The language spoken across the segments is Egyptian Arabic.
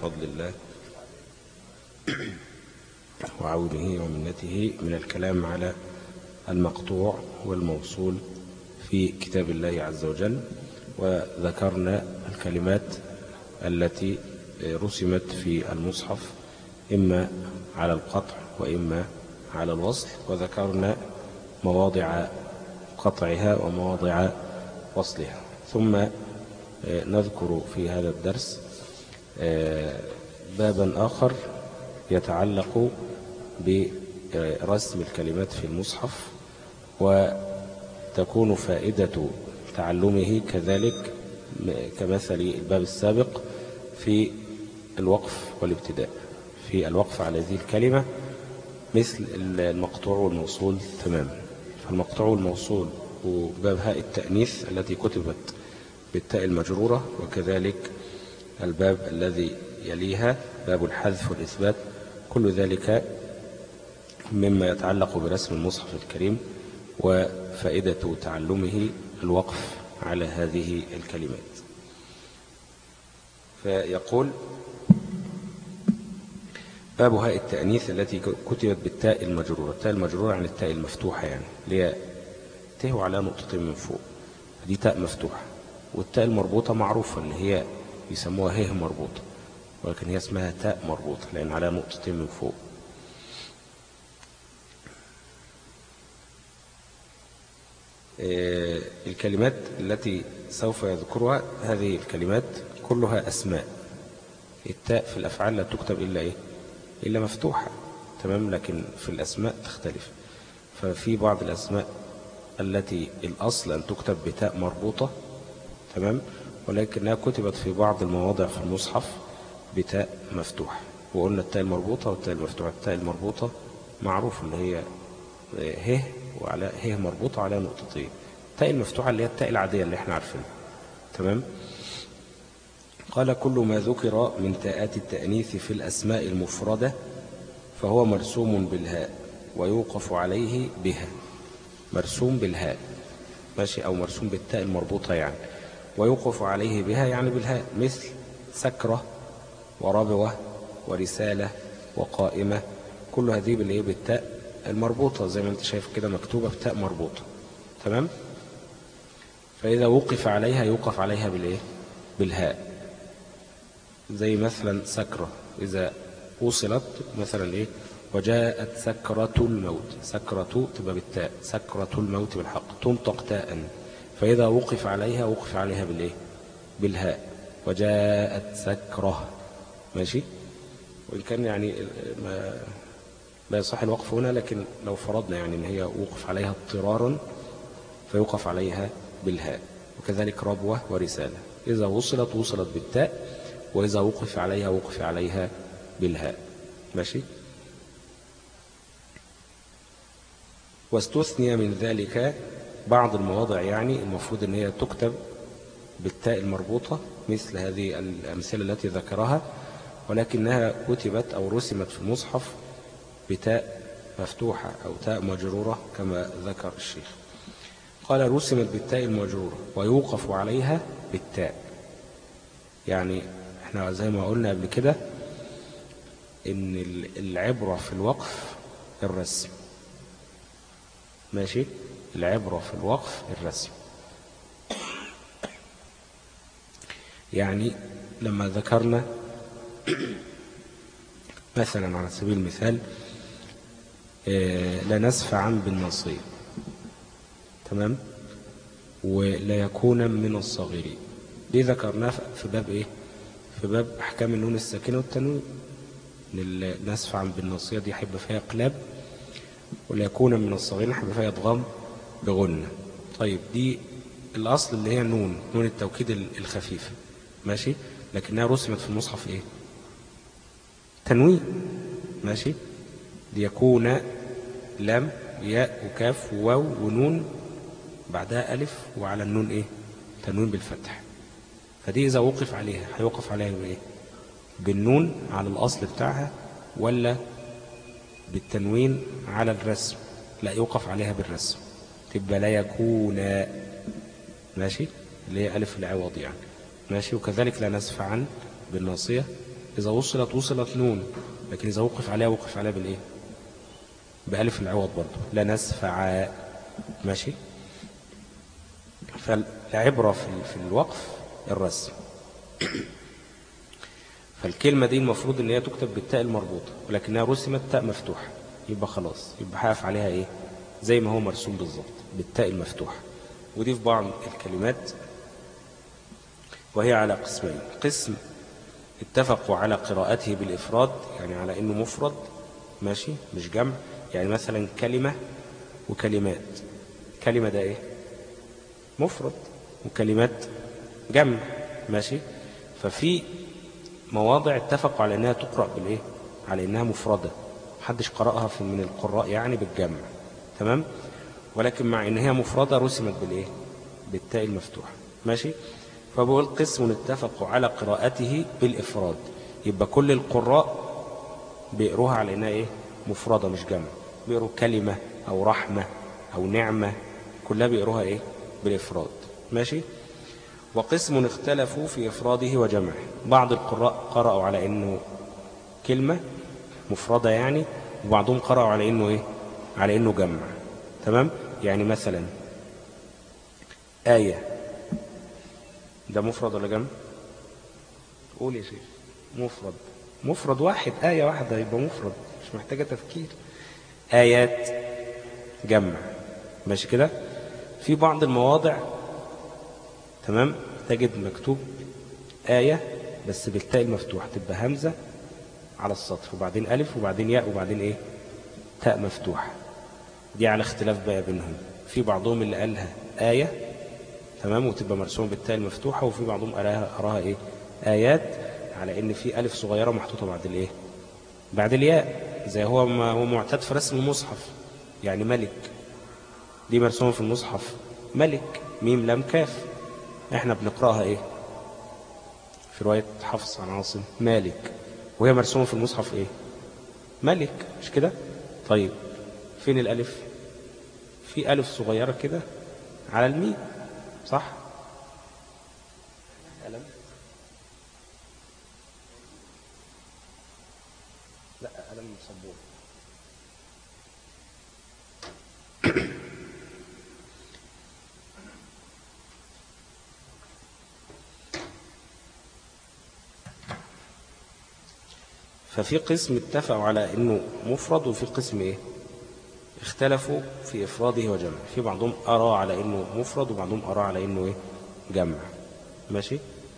بفضل الله وعونه ومنته من الكلام على المقطوع والموصول في كتاب الله عز وجل وذكرنا الكلمات التي رسمت في المصحف إما على القطع وإما على الوصل وذكرنا مواضع قطعها ومواضع وصلها ثم نذكر في هذا الدرس بابا آخر يتعلق برسم الكلمات في المصحف وتكون فائدة تعلمه كذلك كمثل الباب السابق في الوقف والابتداء في الوقف على هذه الكلمة مثل المقطوع والموصول تماما فالمقطوع والموصول وباب هاء التأنيث التي كتبت بالتاء المجرورة وكذلك الباب الذي يليها باب الحذف والإثبات كل ذلك مما يتعلق برسم المصحف الكريم وفائدة تعلمه الوقف على هذه الكلمات فيقول باب هاء التأنيث التي كتبت بالتاء المجرورة التاء المجرورة عن التاء المفتوحة يعني اللي هي تهو على نقطتين من فوق دي تاء مفتوحة والتاء المربوطة معروفة اللي هي يسموها هيه مربوطة ولكن هي اسمها تاء مربوطة لأن على نقطتين من فوق الكلمات التي سوف يذكرها هذه الكلمات كلها أسماء التاء في الأفعال لا تكتب إلا إيه إلا مفتوحة تمام لكن في الأسماء تختلف ففي بعض الأسماء التي الأصل أن تكتب بتاء مربوطة تمام ولكنها كتبت في بعض المواضع في المصحف بتاء مفتوحة وقلنا التاء المربوطة والتاء المفتوحة التاء المربوطة معروف اللي هي ه وعلى ه مربوطة على نقطتين التاء المفتوحة اللي هي التاء العادية اللي احنا عارفينها تمام قال كل ما ذكر من تاءات التأنيث في الأسماء المفردة فهو مرسوم بالهاء ويوقف عليه بها مرسوم بالهاء ماشي أو مرسوم بالتاء المربوطة يعني ويوقف عليه بها يعني بالهاء مثل سكرة وربوة ورسالة وقائمة كل هذه بالإيه بالتاء المربوطة زي ما انت شايف كده مكتوبة بتاء مربوطة تمام فإذا وقف عليها يوقف عليها بالإيه بالهاء زي مثلا سكرة إذا وصلت مثلا إيه وجاءت سكرة الموت سكرة تبقى بالتاء سكرة الموت بالحق تنطق تاء فإذا وقف عليها وقف عليها بالإيه بالهاء وجاءت سكرة ماشي وإن كان يعني ما لا يصح الوقف هنا لكن لو فرضنا يعني ان هي وقف عليها اضطرارا فيوقف عليها بالهاء وكذلك ربوة ورسالة إذا وصلت وصلت بالتاء وإذا وقف عليها وقف عليها بالهاء ماشي واستثني من ذلك بعض المواضع يعني المفروض ان هي تكتب بالتاء المربوطة مثل هذه الأمثلة التي ذكرها ولكنها كتبت أو رسمت في المصحف بتاء مفتوحة أو تاء مجرورة كما ذكر الشيخ قال رسمت بالتاء المجرورة ويوقف عليها بالتاء يعني احنا زي ما قلنا قبل كده ان العبرة في الوقف الرسم ماشي العبرة في الوقف الرسم يعني لما ذكرنا مثلا على سبيل المثال لا نسفعا بالنصير تمام ولا يكون من الصغيرين دي ذكرناه في باب ايه في باب احكام النون الساكنه والتنوين نسفعا بالنصيه دي حب فيها قلاب ولا يكون من الصغيرين حب فيها ادغام بغنه طيب دي الاصل اللي هي نون نون التوكيد الخفيفه ماشي لكنها رسمت في المصحف ايه تنوين ماشي ليكون لام ياء وكاف وواو ونون بعدها ألف وعلى النون إيه تنوين بالفتح فدي إذا وقف عليها هيوقف عليها بإيه بالنون على الأصل بتاعها ولا بالتنوين على الرسم لا يوقف عليها بالرسم تبقى لا يكون ماشي اللي هي ألف العوض يعني ماشي وكذلك لا نسفعا بالناصية إذا وصلت وصلت نون لكن إذا وقف عليها وقف عليها بالإيه بألف العوض برضه لا نسفع ماشي فالعبرة في الوقف الرسم فالكلمة دي المفروض ان هي تكتب بالتاء المربوطة ولكنها رسمت تاء مفتوحة يبقى خلاص يبقى هقف عليها ايه زي ما هو مرسوم بالظبط بالتاء المفتوحة ودي في بعض الكلمات وهي على قسمين قسم اتفقوا على قراءته بالإفراد يعني على أنه مفرد ماشي مش جمع يعني مثلا كلمة وكلمات كلمة ده ايه مفرد وكلمات جمع ماشي ففي مواضع اتفقوا على انها تقرأ بالايه على انها مفردة محدش قرأها في من القراء يعني بالجمع تمام ولكن مع ان هي مفردة رسمت بالايه بالتاء المفتوحة ماشي فبقول قسم اتفقوا على قراءته بالإفراد يبقى كل القراء بيقروها على انها ايه مفردة مش جمع بيقروا كلمة او رحمة او نعمة كلها بيقروها ايه بالإفراد ماشي وقسم اختلفوا في إفراده وجمعه بعض القراء قرأوا على أنه كلمة مفردة يعني وبعضهم قرأوا على أنه إيه على أنه جمع تمام يعني مثلا آية ده مفرد ولا جمع قول يا شيخ مفرد مفرد واحد آية واحدة يبقى مفرد مش محتاجة تفكير آيات جمع ماشي كده في بعض المواضع تمام تجد مكتوب آية بس بالتاء المفتوح تبقى همزة على السطر وبعدين ألف وبعدين ياء وبعدين إيه تاء مفتوح دي على اختلاف بقى بينهم في بعضهم اللي قالها آية تمام وتبقى مرسومة بالتاء المفتوحة وفي بعضهم قراها قراها إيه آيات على إن في ألف صغيرة محطوطة بعد الإيه بعد الياء زي هو ما هو معتاد في رسم المصحف يعني ملك دي مرسومة في المصحف ملك ميم لام كاف احنا بنقرأها ايه في رواية حفص عن عاصم مالك وهي مرسومة في المصحف ايه ملك مش كده طيب فين الالف في الف صغيرة كده على الميم صح ألم لا ألم صبور ففي قسم اتفقوا على انه مفرد وفي قسم ايه اختلفوا في افراده وجمعه في بعضهم ارى على انه مفرد وبعضهم ارى على انه ايه جمع ماشي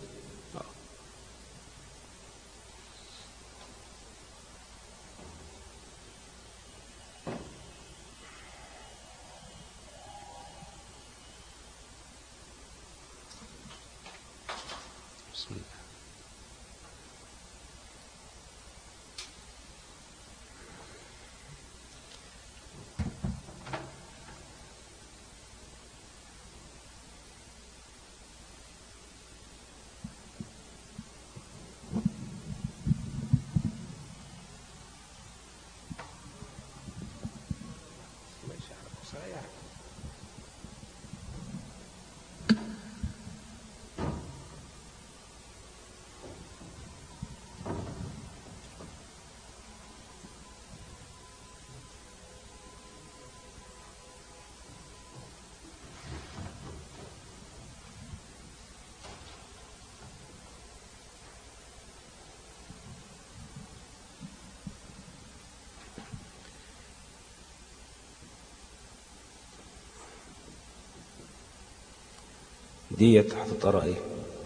ديت هتتقرا ايه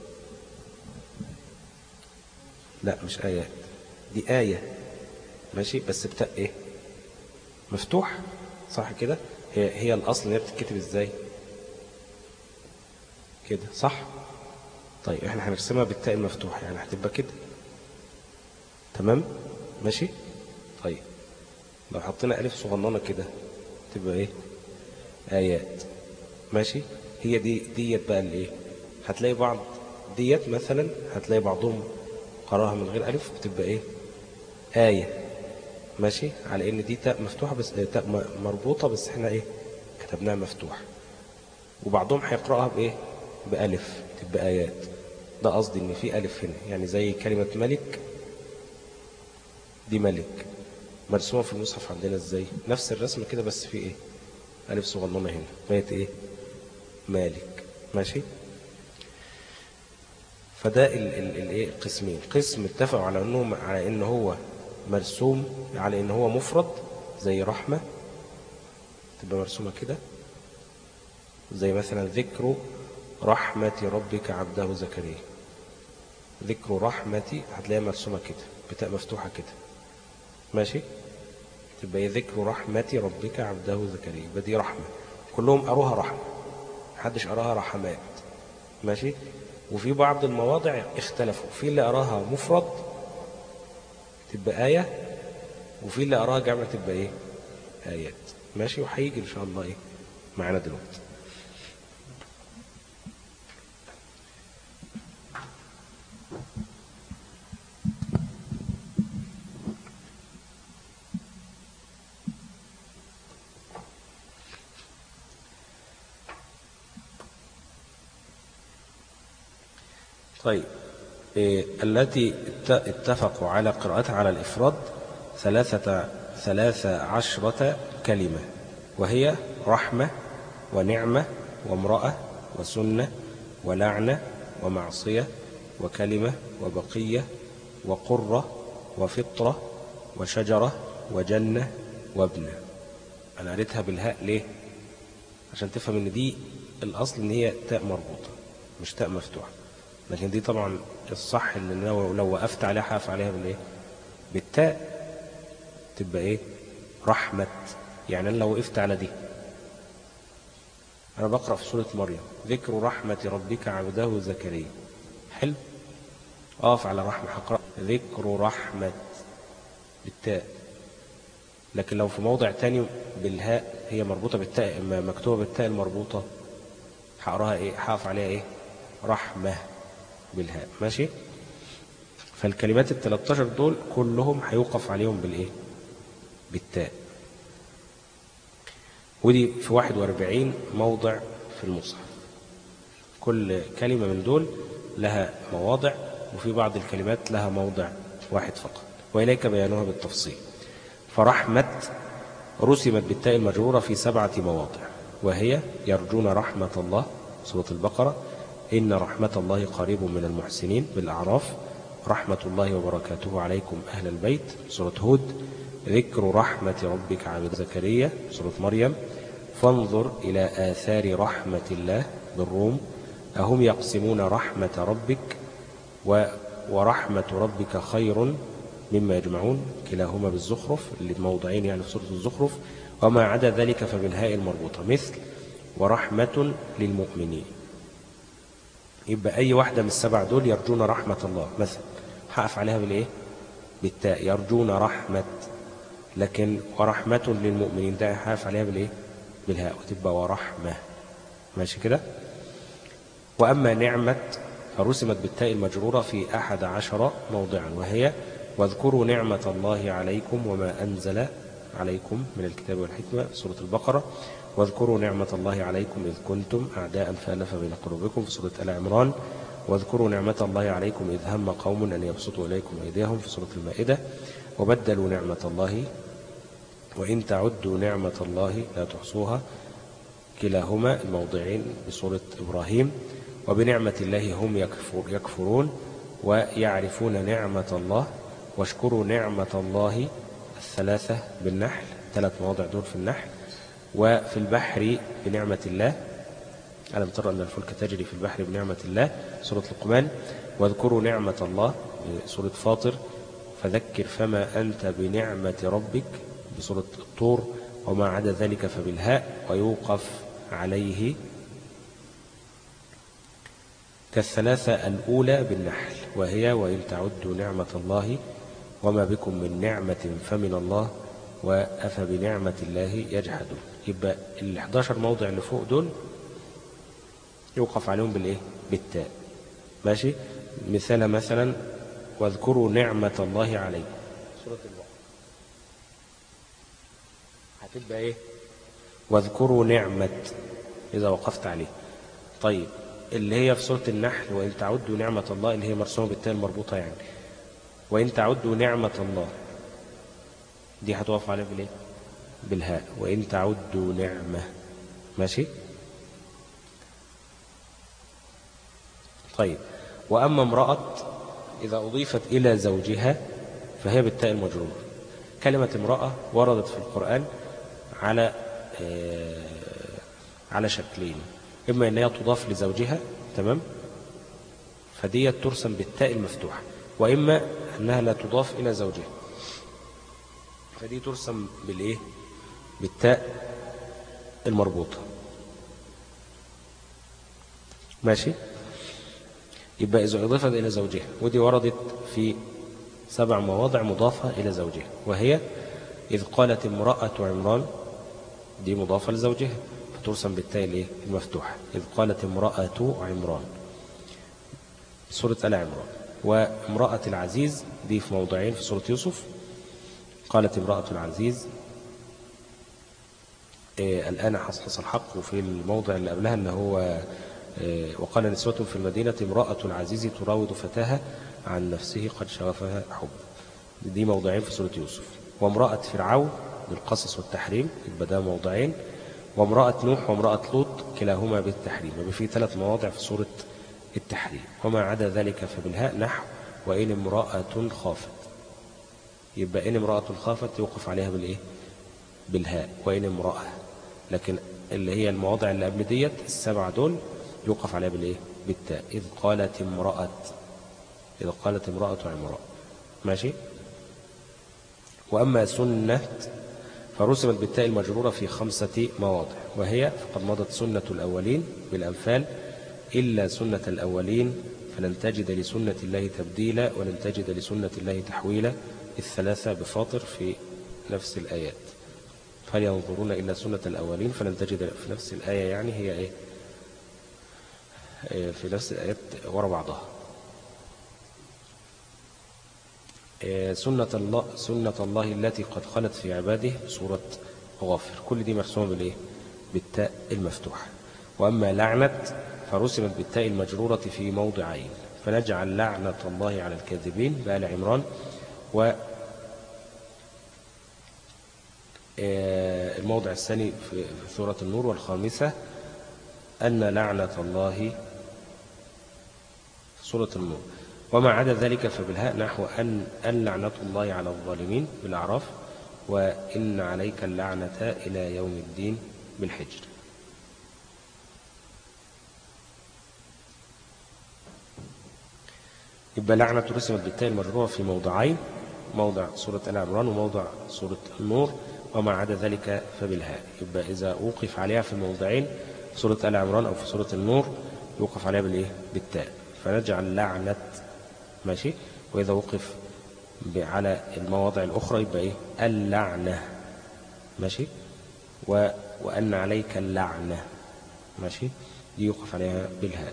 لا مش ايات دي آية ماشي بس بتاء ايه مفتوح صح كده هي هي الاصل ان هي بتتكتب ازاي كده صح طيب احنا هنرسمها بالتاء المفتوح يعني هتبقى كده تمام ماشي طيب لو حطينا الف صغننه كده تبقى ايه ايات ماشي هي دي ديت بقى الايه هتلاقي بعض ديت مثلا هتلاقي بعضهم قراها من غير ألف بتبقى ايه آية ماشي على ان دي تاء مفتوحة بس تاء مربوطة بس احنا ايه كتبناها مفتوح وبعضهم هيقرأها بايه بألف تبقى آيات ده قصدي ان في ألف هنا يعني زي كلمة ملك دي ملك مرسومة في المصحف عندنا ازاي نفس الرسم كده بس في ايه ألف صغنونة هنا بقت ايه مالك ماشي فده الايه القسمين قسم اتفقوا على انه على ان هو مرسوم على ان هو مفرد زي رحمة تبقى مرسومة كده زي مثلا ذكر رحمة ربك عبده زكريا ذكر رحمتي هتلاقيها مرسومة كده بتاء مفتوحة كده ماشي تبقى ذكر رحمة ربك عبده زكريا يبقى دي رحمة كلهم قروها رحمة محدش قراها رحمات ماشي وفي بعض المواضع اختلفوا في اللي قراها مفرد تبقى آية وفي اللي قراها جمع تبقى ايه آيات ماشي وهيجي ان شاء الله ايه معانا دلوقتي طيب إيه التي اتفقوا على قراءتها على الإفراد ثلاثة, ثلاثة عشرة كلمة وهي رحمة ونعمة وامرأة وسنة ولعنة ومعصية وكلمة وبقية وقرة وفطرة وشجرة وجنة وابنة أنا قريتها بالهاء ليه عشان تفهم ان دي الأصل ان هي تاء مربوطة مش تاء مفتوحة لكن دي طبعا الصح ان لو, لو وقفت عليها حاف عليها بالايه بالتاء تبقى ايه رحمة يعني انا لو وقفت على دي انا بقرأ في سورة مريم ذكر رحمة ربك عبده زكريا حلو اقف على رحمة هقرأ ذكر رحمة بالتاء لكن لو في موضع تاني بالهاء هي مربوطة بالتاء مكتوبة بالتاء المربوطة هقراها ايه هقف عليها ايه رحمة بالهاء ماشي فالكلمات ال 13 دول كلهم هيوقف عليهم بالايه بالتاء ودي في 41 موضع في المصحف كل كلمة من دول لها مواضع وفي بعض الكلمات لها موضع واحد فقط وإليك بيانها بالتفصيل فرحمة رسمت بالتاء المجرورة في سبعة مواضع وهي يرجون رحمة الله سورة البقرة إن رحمة الله قريب من المحسنين بالأعراف رحمة الله وبركاته عليكم أهل البيت سورة هود ذكر رحمة ربك عبد زكريا سورة مريم فانظر إلى آثار رحمة الله بالروم أهم يقسمون رحمة ربك ورحمة ربك خير مما يجمعون كلاهما بالزخرف اللي موضعين يعني في سورة الزخرف وما عدا ذلك فبالهاء المربوطة مثل ورحمة للمؤمنين يبقى أي واحدة من السبع دول يرجون رحمة الله مثلا هقف عليها بالإيه بالتاء يرجون رحمة لكن ورحمة للمؤمنين ده هقف عليها بالإيه بالهاء وتبقى ورحمة ماشي كده وأما نعمة فرسمت بالتاء المجرورة في أحد عشر موضعا وهي واذكروا نعمة الله عليكم وما أنزل عليكم من الكتاب والحكمة سورة البقرة واذكروا نعمة الله عليكم إذ كنتم أعداء فألف بين قلوبكم في سورة آل عمران واذكروا نعمة الله عليكم إذ هم قوم أن يبسطوا إليكم أيديهم في سورة المائدة وبدلوا نعمة الله وإن تعدوا نعمة الله لا تحصوها كلاهما الموضعين بسورة إبراهيم وبنعمة الله هم يكفر يكفرون ويعرفون نعمة الله واشكروا نعمة الله الثلاثة بالنحل ثلاث مواضع دول في النحل وفي البحر بنعمة الله ألم ترى أن الفلك تجري في البحر بنعمة الله سورة القمان واذكروا نعمة الله سورة فاطر فذكر فما أنت بنعمة ربك بسورة الطور وما عدا ذلك فبالهاء ويوقف عليه كالثلاثة الأولى بالنحل وهي وإن تعدوا نعمة الله وما بكم من نعمة فمن الله وأفى بنعمة الله يجحدون يبقى ال 11 موضع اللي فوق دول يوقف عليهم بالايه بالتاء ماشي مثال مثلا واذكروا نعمة الله عليكم سورة البقرة هتبقى ايه واذكروا نعمة إذا وقفت عليه طيب اللي هي في سورة النحل وإن تعدوا نعمة الله اللي هي مرسومة بالتاء المربوطة يعني وإن تعدوا نعمة الله دي هتقف عليها بالايه بالهاء وإن تعدوا نعمة ماشي طيب وأما امرأة إذا أضيفت إلى زوجها فهي بالتاء المجرور كلمة امرأة وردت في القرآن على آه، على شكلين إما أن هي تضاف لزوجها تمام فدي ترسم بالتاء المفتوحة وإما أنها لا تضاف إلى زوجها فدي ترسم بالإيه بالتاء المربوطة ماشي يبقى إذا أضيفت إلى زوجها ودي وردت في سبع مواضع مضافة إلى زوجها وهي إذ قالت امرأة عمران دي مضافة لزوجها فترسم بالتاء المفتوحة إذ قالت امرأة عمران سورة آل عمران وامرأة العزيز دي في موضعين في سورة يوسف قالت امرأة العزيز إيه الآن حصل الحق وفي الموضع اللي قبلها اللي هو إيه وقال نسوة في المدينة امرأة العزيز تراود فتاها عن نفسه قد شغفها حب دي موضعين في سورة يوسف وامرأة فرعون بالقصص والتحريم يبقى ده موضعين وامرأة نوح وامرأة لوط كلاهما بالتحريم يبقى في ثلاث مواضع في سورة التحريم وما عدا ذلك فبالهاء نحو وإن امرأة خافت يبقى إن امرأة خافت يوقف عليها بالإيه بالهاء وإن امرأة لكن اللي هي المواضع اللي قبل ديت السبعة دول يوقف عليها بالإيه بالتاء إذ قالت امرأة إذ قالت امرأة عمراء ماشي وأما سنة فرسمت بالتاء المجرورة في خمسة مواضع وهي فقد مضت سنة الأولين بالأنفال إلا سنة الأولين فلن تجد لسنة الله تبديلا ولن تجد لسنة الله تحويلا الثلاثة بفاطر في نفس الآيات فهل ينظرون إلا سنة الأولين فلن تجد في نفس الآية يعني هي إيه, إيه، في نفس الآيات وراء بعضها إيه، سنة الله, سنة الله التي قد خلت في عباده بصورة غافر كل دي مرسومة بالإيه بالتاء المفتوحة وأما لعنة فرسمت بالتاء المجرورة في موضعين فنجعل لعنة الله على الكاذبين بآل عمران و آه، الموضع الثاني في سورة النور والخامسة أن لعنة الله في سورة النور وما عدا ذلك فبالهاء نحو أن, أن لعنة الله على الظالمين بالأعراف وإن عليك اللعنة إلى يوم الدين بالحجر يبقى لعنة رسمت بالتاء المجرورة في موضعين موضع سورة آل عمران وموضع سورة النور وما عدا ذلك فبالهاء يبقى إذا وقف عليها في الموضعين في سورة آل عمران أو في سورة النور يوقف عليها بالإيه؟ بالتاء فنجعل لعنة ماشي وإذا وقف على المواضع الأخرى يبقى إيه اللعنة ماشي و... وأن عليك اللعنة ماشي دي يوقف عليها بالهاء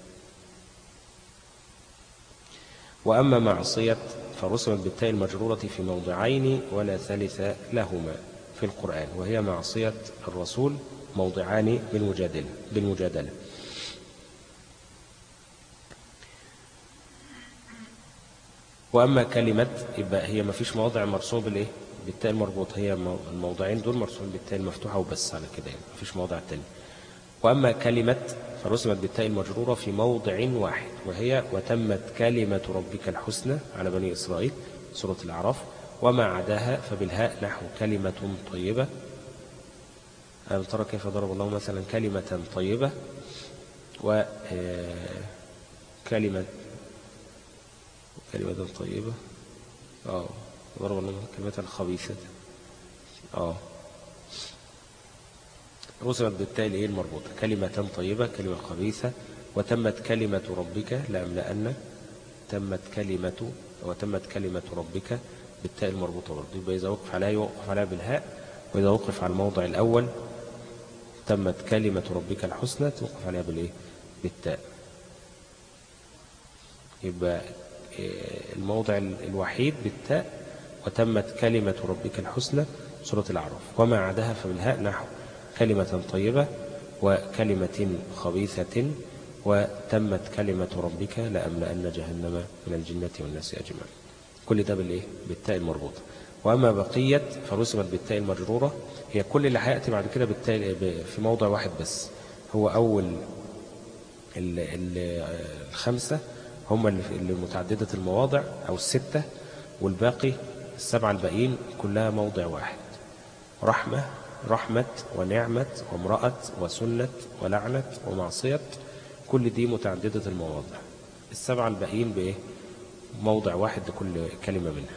وأما معصية فرسمت بالتاء المجرورة في موضعين ولا ثالث لهما في القرآن وهي معصية الرسول موضعان بالمجادلة, بالمجادلة وأما كلمة يبقى هي ما فيش مواضع مرسوم بالإيه بالتاء المربوط هي الموضعين دول مرسوم بالتاء المفتوحة وبس على كده يعني ما فيش موضع تاني وأما كلمة فرسمت بالتاء المجرورة في موضع واحد وهي وتمت كلمة ربك الحسنى على بني إسرائيل سورة الأعراف وما عداها فبالهاء نحو كلمة طيبة ألم ترى كيف ضرب الله مثلا كلمة طيبة وكلمة آه، كلمة طيبة اه ضرب الله كلمة خبيثة اه رسمت بالتاء الايه المربوطة كلمة طيبة كلمة خبيثة وتمت كلمة ربك لأملأن تمت كلمة وتمت كلمة ربك بالتاء المربوطة برضه يبقى إذا وقف عليها يوقف عليها بالهاء وإذا وقف على الموضع الأول تمت كلمة ربك الحسنى توقف عليها بالإيه بالتاء يبقى آه، الموضع الوحيد بالتاء وتمت كلمة ربك الحسنى سورة الأعراف وما عدها فبالهاء نحو كلمة طيبة وكلمة خبيثة وتمت كلمة ربك لأملأن جهنم من الجنة والناس أجمعين كل ده بالإيه؟ بالتاء المربوطة وأما بقية فرسمت بالتاء المجرورة هي كل اللي هيأتي بعد كده بالتاء في موضع واحد بس هو أول الخمسة هم اللي متعددة المواضع أو الستة والباقي السبعة الباقيين كلها موضع واحد رحمة رحمة ونعمة وامرأة وسنة ولعنة ومعصية كل دي متعددة المواضع السبعة الباقيين بإيه موضع واحد لكل كلمة منها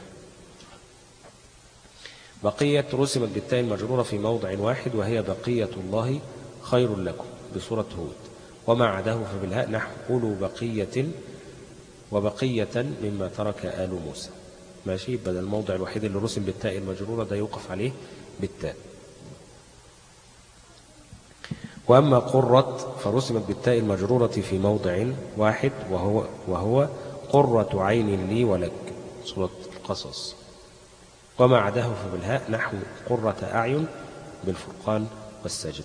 بقية رسمت بالتاء المجرورة في موضع واحد وهي بقية الله خير لكم بصورة هود وما عداه فبالهاء نحو قولوا بقية وبقية مما ترك آل موسى ماشي بدل الموضع الوحيد اللي رسم بالتاء المجرورة ده يوقف عليه بالتاء وأما قرة فرسمت بالتاء المجرورة في موضع واحد وهو, وهو قرة عين لي ولك سورة القصص وما عداه فبالهاء نحو قرة أعين بالفرقان والسجدة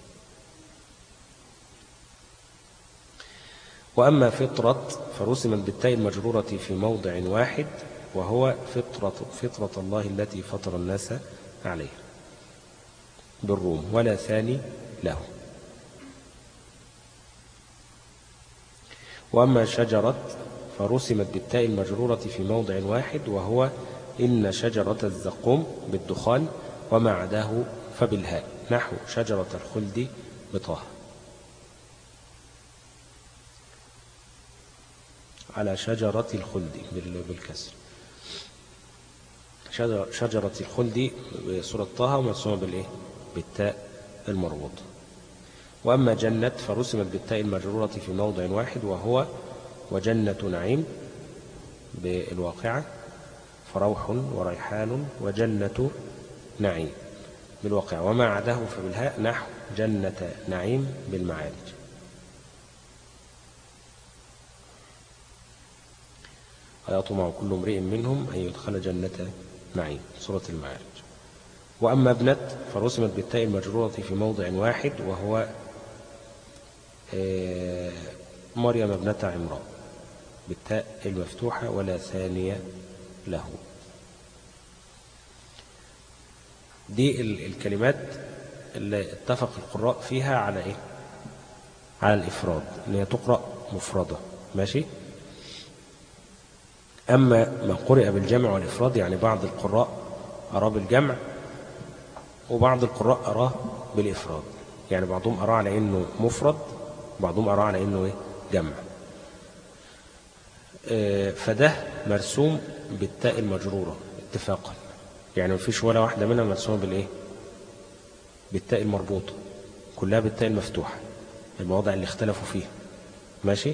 وأما فطرة فرسمت بالتاء المجرورة في موضع واحد وهو فطرة, فطرة الله التي فطر الناس عليها بالروم ولا ثاني له وأما شجرة فرسمت بالتاء المجرورة في موضع واحد وهو إن شجرة الزقوم بالدخان وما عداه فبالهاء نحو شجرة الخلد بطه على شجرة الخلد بالكسر شجرة الخلد بصورة طه ومرسومة بالإيه؟ بالتاء المربوطة وأما جنة فرسمت بالتاء المجرورة في موضع واحد وهو وجنة نعيم بالواقعة فروح وريحان وجنة نعيم بالواقع وما عداه فبالهاء نحو جنة نعيم بالمعارج ويطمع كل امرئ منهم أن يدخل جنة نعيم سورة المعارج وأما ابنت فرسمت بالتاء المجرورة في موضع واحد وهو آه، مريم ابنة عمران بالتاء المفتوحة ولا ثانية له دي الكلمات اللي اتفق القراء فيها على ايه على الافراد ان هي تقرأ مفردة ماشي اما ما قرئ بالجمع والافراد يعني بعض القراء اراه بالجمع وبعض القراء اراه بالافراد يعني بعضهم اراه على انه مفرد بعضهم اراه على انه ايه جمع آه، فده مرسوم بالتاء المجرورة اتفاقا يعني مفيش ولا واحدة منها مرسومة بالإيه بالتاء المربوطة كلها بالتاء المفتوحة المواضع اللي اختلفوا فيها ماشي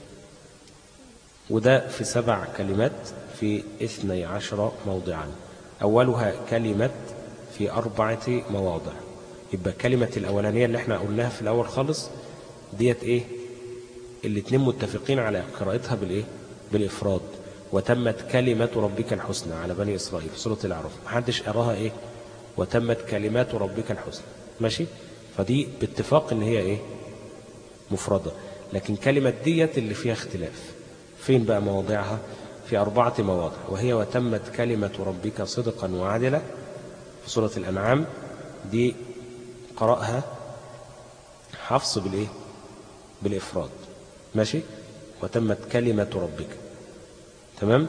وده في سبع كلمات في اثني عشر موضعا أولها كلمة في أربعة مواضع يبقى كلمة الأولانية اللي احنا قلناها في الأول خالص ديت ايه الاتنين متفقين على قراءتها بالايه بالإفراد وتمت كلمة ربك الحسنى على بني إسرائيل في سورة الأعراف محدش أراها إيه وتمت كلمات ربك الحسنى ماشي فدي باتفاق إن هي إيه مفردة لكن كلمة ديت اللي فيها اختلاف فين بقى مواضعها في أربعة مواضع وهي وتمت كلمة ربك صدقا وعدلا في سورة الأنعام دي قرأها حفص بالإيه بالإفراد ماشي وتمت كلمة ربك تمام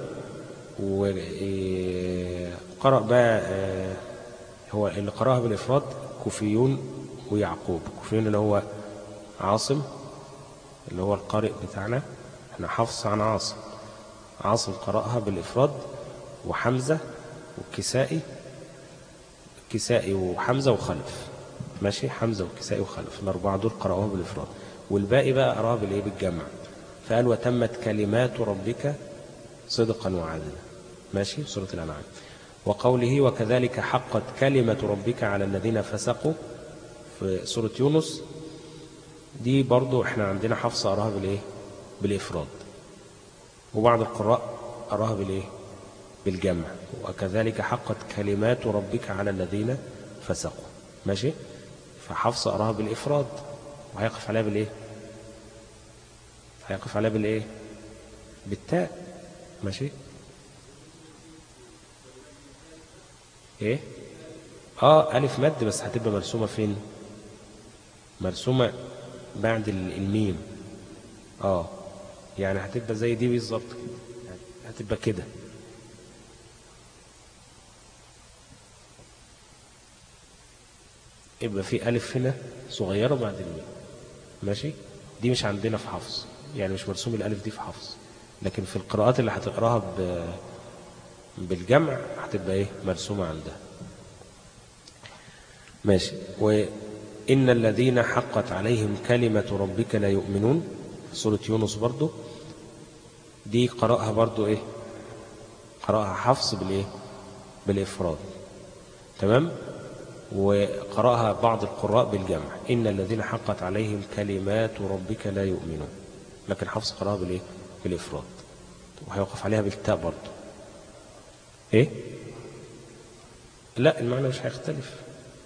وقرأ بقى آه، هو اللي قرأها بالإفراد كوفيون ويعقوب كوفيون اللي هو عاصم اللي هو القارئ بتاعنا احنا حفص عن عاصم عاصم قرأها بالإفراد وحمزة والكسائي كسائي وحمزة وخلف ماشي حمزة والكسائي وخلف الأربعة دول قرأوها بالإفراد والباقي بقى قرأها بالإيه بالجمع فقال وتمت كلمات ربك صدقا وعدلا ماشي سورة الأنعام وقوله وكذلك حقت كلمة ربك على الذين فسقوا في سورة يونس دي برضو احنا عندنا حفصة أراها بالإيه بالإفراد وبعض القراء أراها بالإيه بالجمع وكذلك حقت كلمات ربك على الذين فسقوا ماشي فحفصة أراها بالإفراد وهيقف عليها بالإيه هيقف عليها بالإيه بالتاء ماشي ايه اه ألف مد بس هتبقى مرسومة فين مرسومة بعد الميم اه يعني هتبقى زي دي بالظبط كده هتبقى كده يبقى في ألف هنا صغيرة بعد الميم ماشي دي مش عندنا في حفظ يعني مش مرسوم الألف دي في حفظ لكن في القراءات اللي هتقراها بالجمع هتبقى ايه مرسومة عندها ماشي وإن الذين حقت عليهم كلمة ربك لا يؤمنون في سورة يونس برضو دي قرأها برضو ايه قرأها حفص بالايه بالإفراد تمام وقرأها بعض القراء بالجمع إن الذين حقت عليهم كلمات ربك لا يؤمنون لكن حفص قرأها بالايه بالإفراد وهيوقف عليها بالتاء برضو ايه لا المعنى مش هيختلف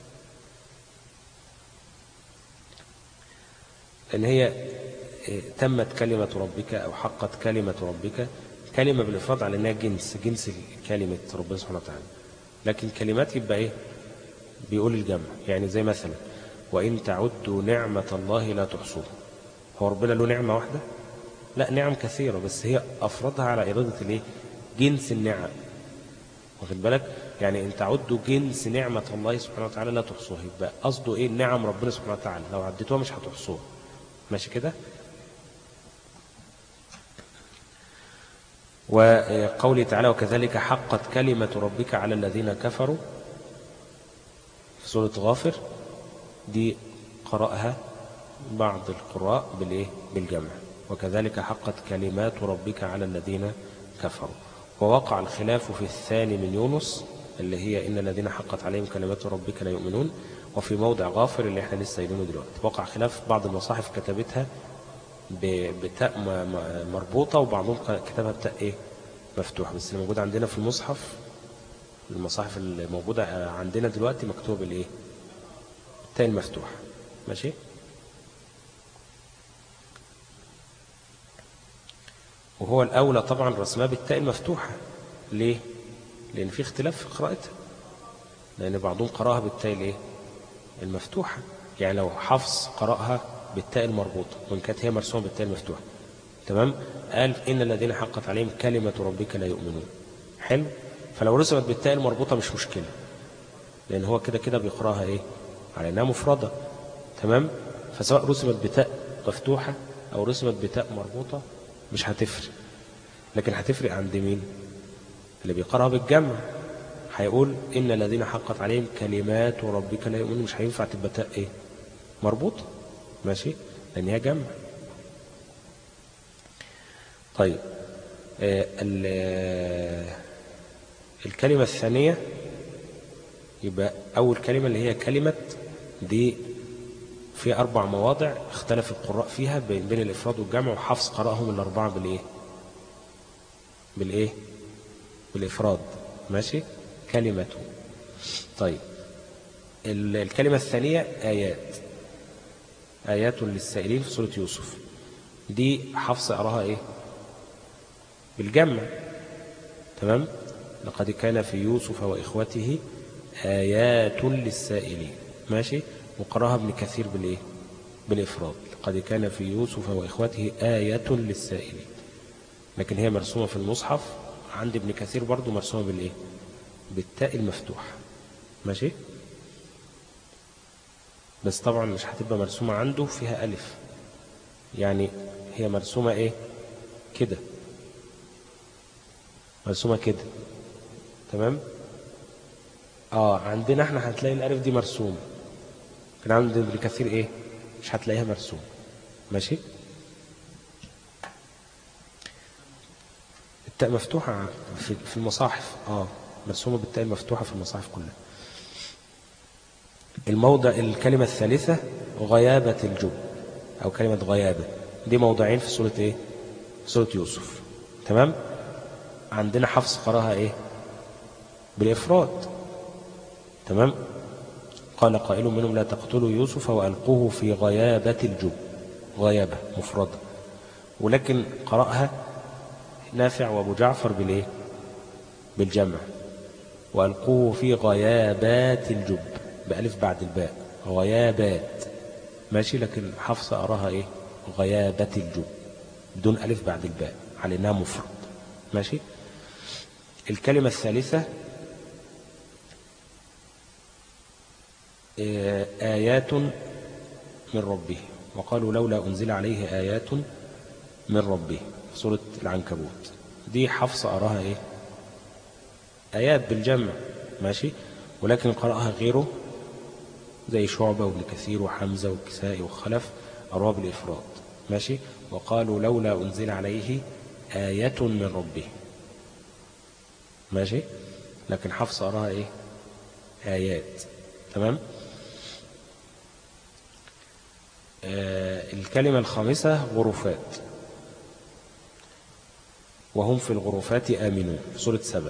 لأن هي إيه، تمت كلمة ربك أو حقت كلمة ربك كلمة بالإفراد على أنها جنس جنس كلمة ربنا سبحانه وتعالى لكن كلمات يبقى إيه بيقول الجمع يعني زي مثلا وإن تعدوا نعمة الله لا تحصوها هو ربنا له نعمة واحدة لا نعم كثيرة بس هي أفرضها على إرادة الإيه جنس النعم واخد بالك يعني إن تعدوا جنس نعمة الله سبحانه وتعالى لا تحصوها يبقى قصده إيه نعم ربنا سبحانه وتعالى لو عديتوها مش هتحصوها ماشي كده وقوله تعالى وكذلك حقت كلمة ربك على الذين كفروا في سورة غافر دي قرأها بعض القراء بالإيه؟ بالجمع وكذلك حقت كلمات ربك على الذين كفروا ووقع الخلاف في الثاني من يونس اللي هي إن الذين حقت عليهم كلمات ربك لا يؤمنون وفي موضع غافر اللي احنا لسه قايلينه دلوقتي وقع خلاف بعض المصاحف كتبتها بتاء مربوطة وبعضهم كتبها بتاء ايه مفتوح بس اللي موجود عندنا في المصحف المصاحف اللي موجودة عندنا دلوقتي مكتوب الايه التاء المفتوح ماشي وهو الأولى طبعا رسمها بالتاء المفتوحة ليه؟ لأن في اختلاف في قراءتها لأن بعضهم قرأها بالتاء الايه المفتوحة يعني لو حفص قرأها بالتاء المربوطة وإن كانت هي مرسومة بالتاء المفتوحة تمام قال إن الذين حقت عليهم كلمة ربك لا يؤمنون حلو فلو رسمت بالتاء المربوطة مش مشكلة لأن هو كده كده بيقرأها إيه على إنها مفردة تمام فسواء رسمت بتاء مفتوحة أو رسمت بتاء مربوطة مش هتفرق لكن هتفرق عند مين اللي بيقرأها بالجمع هيقول إن الذين حقت عليهم كلمات ربك لا يؤمنون مش هينفع تبقى تاء إيه مربوطة ماشي لأن هي جمع طيب آه الكلمة الثانية يبقى أول كلمة اللي هي كلمة دي في أربع مواضع اختلف القراء فيها بين الإفراد والجمع وحفص قرأهم الأربعة بالإيه بالإيه بالإفراد ماشي كلمته طيب الكلمة الثانية آيات آيات للسائلين في سورة يوسف دي حفص أراها إيه بالجمع تمام لقد كان في يوسف وإخوته آيات للسائلين ماشي وقراها ابن كثير بالإيه بالإفراد لقد كان في يوسف وإخوته آية للسائلين لكن هي مرسومة في المصحف عند ابن كثير برضو مرسومة بالإيه بالتاء المفتوح ماشي بس طبعا مش هتبقى مرسومة عنده فيها ألف يعني هي مرسومة إيه كده مرسومة كده تمام اه عندنا احنا هتلاقي الألف دي مرسومة كان عند ابن كثير ايه مش هتلاقيها مرسومة ماشي التاء مفتوحة في المصاحف اه مرسومة بالتاء المفتوحة في المصاحف كلها الموضع الكلمة الثالثة غيابة الجب أو كلمة غيابة دي موضعين في سورة إيه في سورة يوسف تمام عندنا حفص قراها إيه بالإفراد تمام قال قائل منهم لا تقتلوا يوسف وألقوه في غيابة الجب غيابة مفردة ولكن قرأها نافع وابو جعفر بالإيه بالجمع وألقوه في غيابات الجب بألف بعد الباء غيابات ماشي لكن حفصة أراها إيه غيابات الجب بدون ألف بعد الباء على إنها مفرد ماشي الكلمة الثالثة آه، آيات من ربه وقالوا لولا أنزل عليه آيات من ربه في سورة العنكبوت دي حفصة أراها إيه آيات بالجمع ماشي ولكن قرأها غيره زي شعبة وابن كثير وحمزة والكسائي وخلف أراها بالإفراد ماشي وقالوا لولا أنزل عليه آية من ربه ماشي لكن حفصة أراها إيه آيات تمام آه الكلمة الخامسة غرفات وهم في الغرفات آمنون في سورة سبأ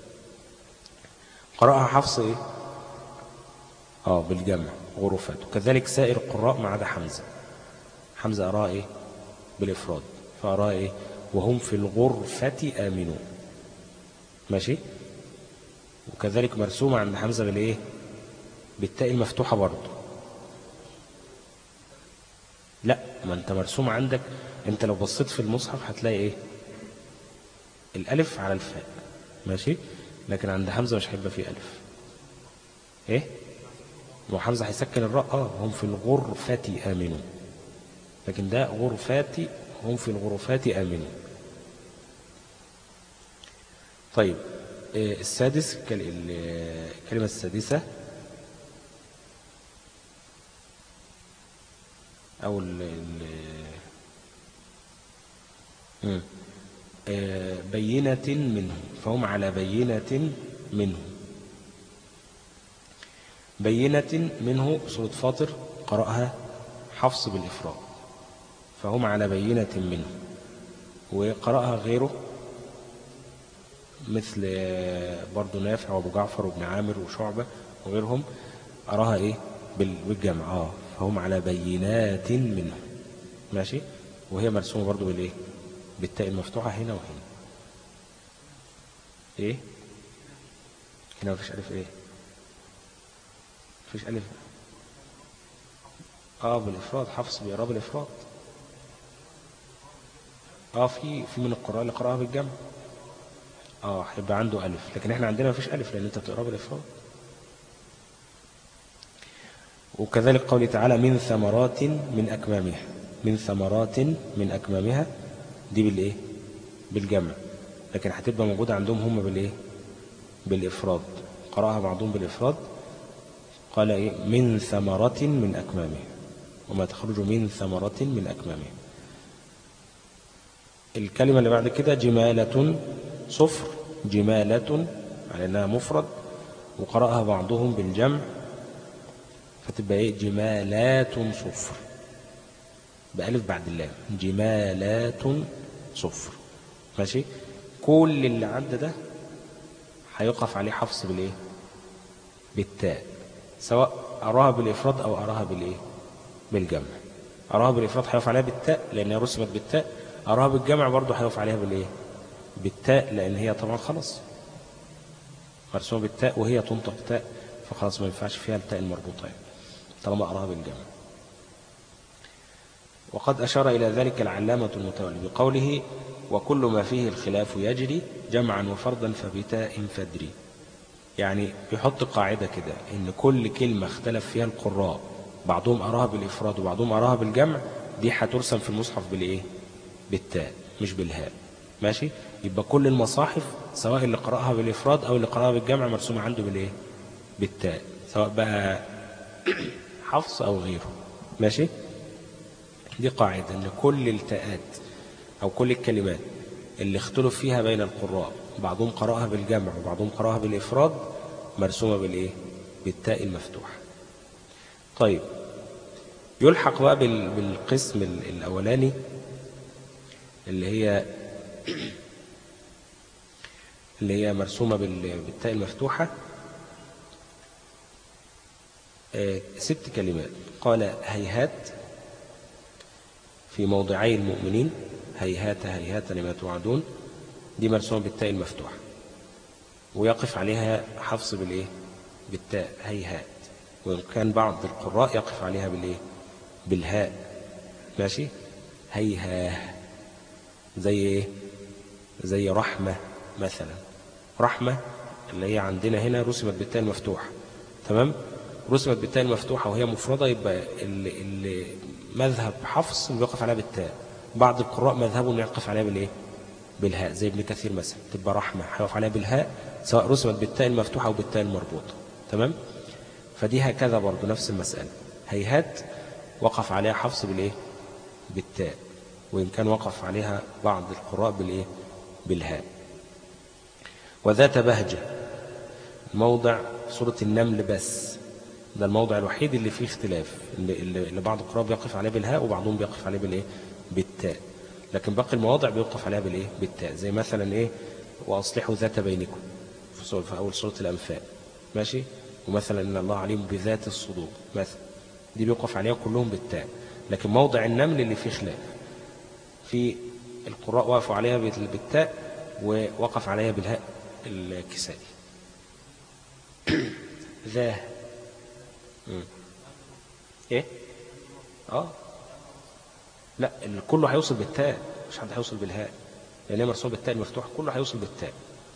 قرأها حفص إيه؟ آه بالجمع غرفات وكذلك سائر القراء ما عدا حمزة حمزة أراه إيه بالإفراد فأراه إيه وهم في الغرفة آمنون ماشي وكذلك مرسومة عند حمزة بالإيه بالتاء المفتوحة برضه لا ما انت مرسوم عندك انت لو بصيت في المصحف هتلاقي ايه الالف على الفاء ماشي لكن عند حمزة مش هيبقى فيه ألف إيه وحمزة هيسكن الراء آه هم في الغرفة آمنون لكن ده غرفات هم في الغرفات آمنون طيب آه، السادس الكلمة السادسة أو ال ال بينة منه فهم على بينة منه بينة منه سورة فاطر قرأها حفص بالإفراد فهم على بينة منه وقرأها غيره مثل برضو نافع وابو جعفر وابن عامر وشعبة وغيرهم أراها إيه بالجمع آه فهم على بينات منه ماشي وهي مرسومة برضو بالإيه بالتاء المفتوحة هنا وهنا ايه هنا مفيش ألف ايه مفيش ألف اه بالإفراد حفص بيقرأ بالإفراد اه في في من القراء اللي قرأها بالجمع اه هيبقى عنده ألف لكن احنا عندنا مفيش ألف لأن انت بتقرأ بالإفراد وكذلك قوله تعالى من ثمرات من أكمامها من ثمرات من أكمامها دي بالايه بالجمع لكن هتبقى موجودة عندهم هم بالايه بالإفراد قرأها بعضهم بالإفراد قال إيه من ثمرة من أكمامه وما تخرج من ثمرة من أكمامه الكلمة اللي بعد كده جمالة صفر جمالة على أنها مفرد وقرأها بعضهم بالجمع فتبقى إيه جمالات صفر بألف بعد اللام جمالات صفر ماشي كل اللي عدى ده هيقف عليه حفص بالايه بالتاء سواء أراها بالإفراد أو أراها بالإيه بالجمع أراها بالإفراد هيقف عليها بالتاء لأنها رسمت بالتاء أراها بالجمع برضه هيقف عليها بالإيه بالتاء لأن هي طبعا خلاص مرسومة بالتاء وهي تنطق تاء فخلاص ما ينفعش فيها التاء المربوطة يعني طالما أراها بالجمع وقد أشار إلى ذلك العلامة المتولي بقوله وكل ما فيه الخلاف يجري جمعا وفردا فبتاء فدري يعني يحط قاعدة كده إن كل كلمة اختلف فيها القراء بعضهم أراها بالإفراد وبعضهم أراها بالجمع دي هترسم في المصحف بالإيه بالتاء مش بالهاء ماشي يبقى كل المصاحف سواء اللي قرأها بالإفراد أو اللي قرأها بالجمع مرسومة عنده بالإيه بالتاء سواء بقى حفص أو غيره ماشي دي قاعدة أن كل التاءات أو كل الكلمات اللي اختلف فيها بين القراء بعضهم قرأها بالجمع وبعضهم قرأها بالإفراد مرسومة بالإيه؟ بالتاء المفتوحة طيب يلحق بقى بالقسم الأولاني اللي هي اللي هي مرسومة بالتاء المفتوحة آه، ست كلمات قال هيهات في موضعي المؤمنين هيهات هيهات لما توعدون دي مرسومة بالتاء المفتوحة ويقف عليها حفص بالإيه بالتاء هيهات وكان بعض القراء يقف عليها بالإيه بالهاء ماشي هيهاه زي إيه زي رحمة مثلا رحمة اللي هي عندنا هنا رسمت بالتاء المفتوحة تمام رسمت بالتاء المفتوحة وهي مفردة يبقى اللي, اللي مذهب حفص بيقف عليها بالتاء بعض القراء مذهبهم يقف عليها بالايه بالهاء زي ابن كثير مثلا تبقى رحمة هيقف عليها بالهاء سواء رسمت بالتاء المفتوحة أو بالتاء المربوطة تمام فدي هكذا برضو نفس المسألة هيهات وقف عليها حفص بالايه بالتاء وإن كان وقف عليها بعض القراء بالايه بالهاء وذات بهجة موضع سورة النمل بس ده الموضع الوحيد اللي فيه اختلاف اللي, اللي بعض القراء بيقف عليه بالهاء وبعضهم بيقف عليه بالايه بالتاء لكن باقي المواضع بيوقف عليها بالايه بالتاء زي مثلا ايه واصلحوا ذات بينكم في, في اول سوره الانفال ماشي ومثلا ان الله عليم بذات الصدور مثلا دي بيوقف عليها كلهم بالتاء لكن موضع النمل اللي فيه خلاف في القراء وقفوا عليها بالتاء ووقف عليها بالهاء الكسائي ذا ايه اه لا كله هيوصل بالتاء مش حد هيوصل بالهاء لان هي مرسوم بالتاء المفتوح كله هيوصل بالتاء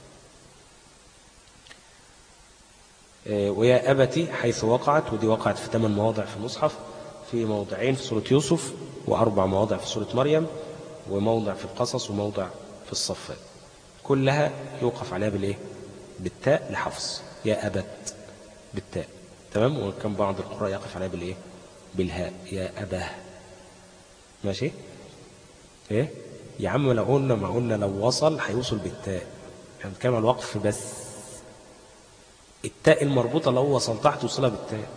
آه، ويا أبتي حيث وقعت ودي وقعت في ثمان مواضع في المصحف في موضعين في سورة يوسف وأربع مواضع في سورة مريم وموضع في القصص وموضع في الصفات كلها يوقف عليها بالإيه؟ بالتاء لحفظ يا أبت بالتاء تمام وكان بعض القراء يقف عليها بالإيه؟ بالهاء يا أباه ماشي ايه يا عم لو قلنا ما قلنا لو وصل هيوصل بالتاء يعني كلمة الوقف بس التاء المربوطة لو وصلتها هتوصلها بالتاء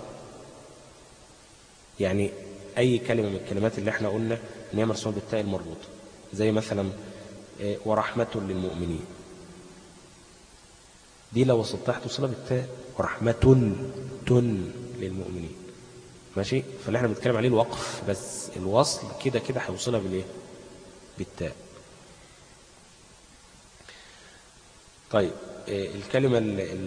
يعني أي كلمة من الكلمات اللي احنا قلنا ان هي مرسومة بالتاء المربوطة زي مثلا إيه ورحمة للمؤمنين دي لو وصلتها هتوصلها بالتاء ورحمة تن للمؤمنين ماشي فاللي احنا بنتكلم عليه الوقف بس الوصل كده كده هيوصلها بالايه بالتاء طيب إيه، الكلمة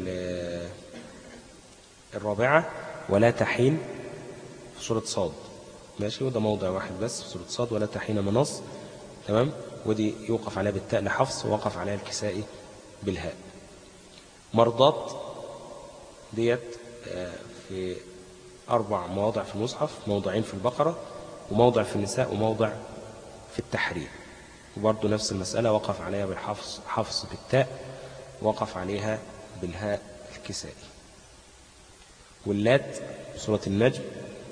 الرابعة ولا تحين في سورة صاد ماشي وده موضع واحد بس في سورة صاد ولا تحين منص تمام ودي يوقف عليها بالتاء لحفص ووقف عليها الكسائي بالهاء مرضات ديت آه، في أربع مواضع في المصحف موضعين في البقرة وموضع في النساء وموضع في التحريم وبرضه نفس المسألة وقف عليها بالحفظ حفظ بالتاء وقف عليها بالهاء الكسائي واللات سورة النجم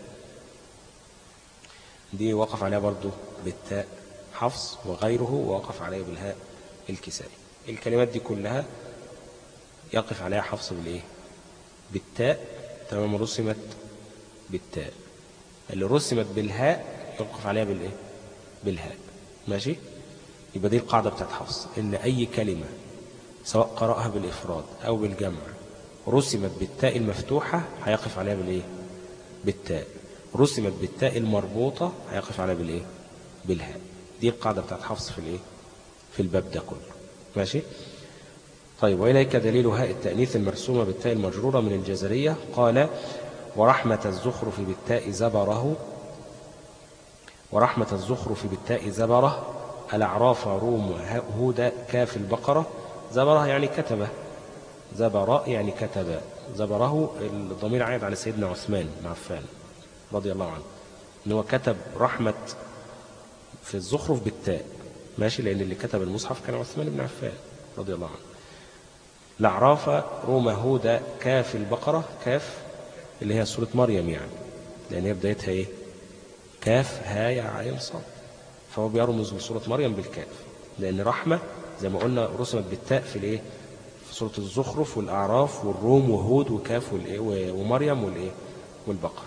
دي وقف عليها برضه بالتاء حفظ وغيره ووقف عليها بالهاء الكسائي الكلمات دي كلها يقف عليها حفظ بالايه بالتاء تمام رسمت بالتاء اللي رسمت بالهاء يوقف عليها بالايه بالهاء ماشي يبقى دي القاعدة بتاعت حفص ان اي كلمة سواء قرأها بالافراد او بالجمع رسمت بالتاء المفتوحة هيقف عليها بالايه بالتاء رسمت بالتاء المربوطة هيقف عليها بالايه بالهاء دي القاعدة بتاعت حفص في الايه في الباب ده كله ماشي طيب وإليك دليل هاء التأنيث المرسومة بالتاء المجرورة من الجزرية قال ورحمة الزخرف بالتاء زبره ورحمة الزخرف بالتاء زبره الأعراف روم هود كاف البقرة زبره يعني كتبه زبر يعني كتب زبره الضمير عائد على سيدنا عثمان بن عفان رضي الله عنه ان هو كتب رحمة في الزخرف بالتاء ماشي لأن اللي كتب المصحف كان عثمان بن عفان رضي الله عنه الأعراف روم هود كاف البقرة كاف اللي هي سورة مريم يعني لأن هي بدايتها إيه كاف هاء عين صاد فهو بيرمز لسورة مريم بالكاف لأن رحمة زي ما قلنا رسمت بالتاء في الإيه في سورة الزخرف والأعراف والروم وهود وكاف والإيه ومريم والإيه والبقر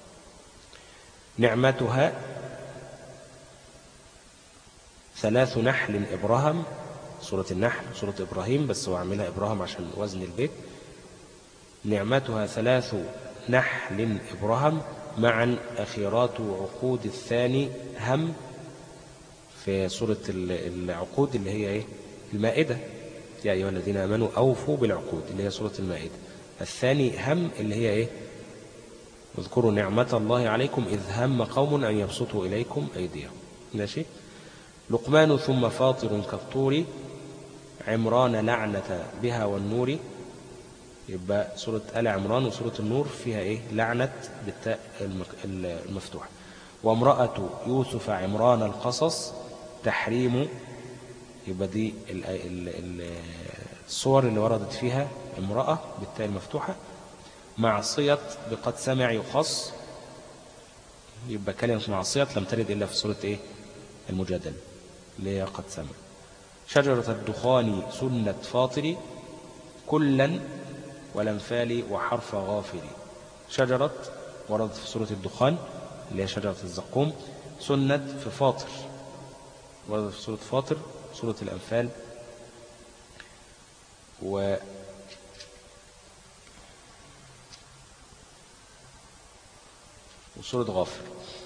نعمتها ثلاث نحل إبراهيم سورة النحل سورة إبراهيم بس هو عاملها إبراهيم عشان وزن البيت نعمتها ثلاث نحل إبراهيم معا أخيرات عقود الثاني هم في سورة العقود اللي هي إيه؟ المائدة يا أيها الذين آمنوا أوفوا بالعقود اللي هي سورة المائدة الثاني هم اللي هي إيه اذكروا نعمة الله عليكم إذ هم قوم أن يبسطوا إليكم أيديهم ماشي لقمان ثم فاطر كالطور عمران لعنة بها والنور يبقى سورة آل عمران وسورة النور فيها إيه لعنة بالتاء المفتوحة وامرأة يوسف عمران القصص تحريم يبقى دي الصور اللي وردت فيها امرأة بالتاء المفتوحة معصية بقد سمع يخص يبقى كلمة معصية لم ترد إلا في سورة إيه المجادلة اللي هي قد سمع شجرة الدخان سنة فاطر كلا والأنفال وحرف غافر شجرة وردت في سورة الدخان اللي هي شجرة الزقوم سنة في فاطر وردت في سورة فاطر سورة الأنفال و وسورة غافر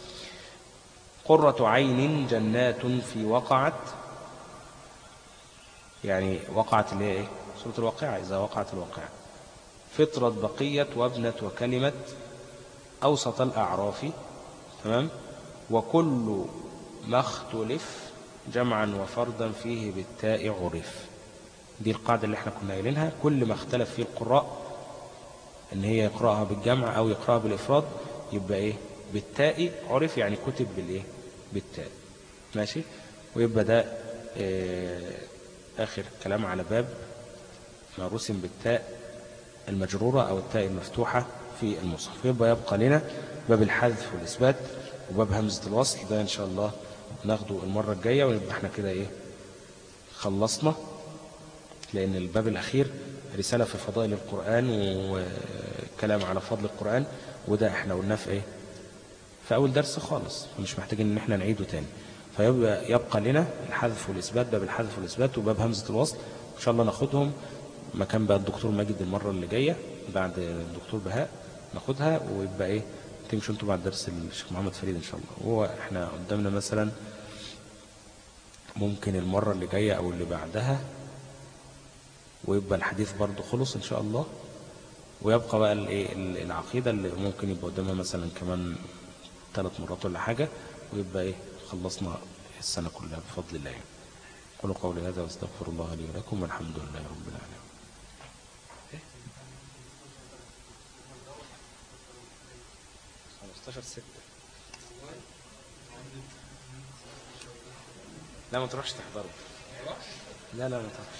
قرة عين جنات في وقعت يعني وقعت اللي هي ايه سورة الواقعة إذا وقعت الواقعة فطرة بقية وابنة وكلمة أوسط الأعراف تمام وكل ما اختلف جمعا وفردا فيه بالتاء عرف دي القاعدة اللي احنا كنا قايلينها كل ما اختلف فيه القراء ان هي يقرأها بالجمع او يقرأها بالافراد يبقى ايه بالتاء عرف يعني كتب بالايه بالتاء ماشي ويبقى ده اه اخر كلام على باب ما رسم بالتاء المجرورة او التاء المفتوحة في المصحف يبقى يبقى لنا باب الحذف والإثبات وباب همزة الوصل ده إن شاء الله ناخده المرة الجاية ونبقى احنا كده إيه خلصنا لأن الباب الأخير رسالة في فضائل القرآن وكلام على فضل القرآن وده احنا قلناه في ايه في أول درس خالص فمش محتاجين ان احنا نعيده تاني فيبقى يبقى لنا الحذف والإثبات باب الحذف والإثبات وباب همزة الوصل إن شاء الله ناخدهم مكان بقى الدكتور ماجد المرة اللي جاية بعد الدكتور بهاء ناخدها ويبقى ايه تمشوا انتوا بعد درس الشيخ محمد فريد ان شاء الله هو احنا قدامنا مثلا ممكن المرة اللي جاية او اللي بعدها ويبقى الحديث برضو خلص ان شاء الله ويبقى بقى الايه العقيدة اللي ممكن يبقى قدامها مثلا كمان ثلاث مرات ولا حاجة ويبقى ايه خلصنا السنة كلها بفضل الله قولوا قولي هذا واستغفر الله لي ولكم والحمد لله رب العالمين 15 6 لا ما تروحش تحضره لا لا ما تروحش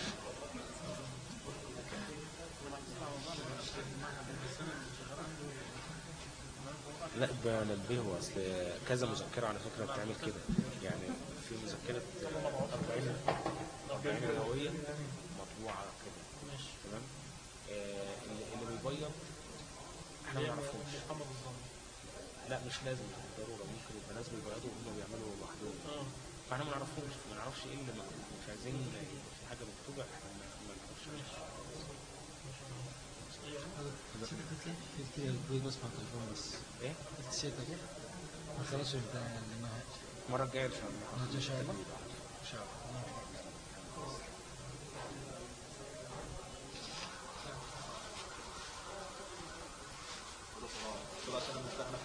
لا بنبهه اصل كذا مذكره على فكره بتعمل كده يعني في مذكره 40 40 الهويه مطبوعه كده تمام آه اللي بيبيض احنا ما نعرفوش لا مش لازم بالضرورة ممكن يبقى ناس بيبيضوا وهم بيعملوا لوحدهم اه فاحنا ما نعرفوش ما نعرفش ايه اللي مش عايزين في حاجة مكتوبة احنا ما نعرفش ايه؟ ما خلاص المرة الجاية ان شاء الله ان شاء الله ان شاء الله خلاص انا مستحنف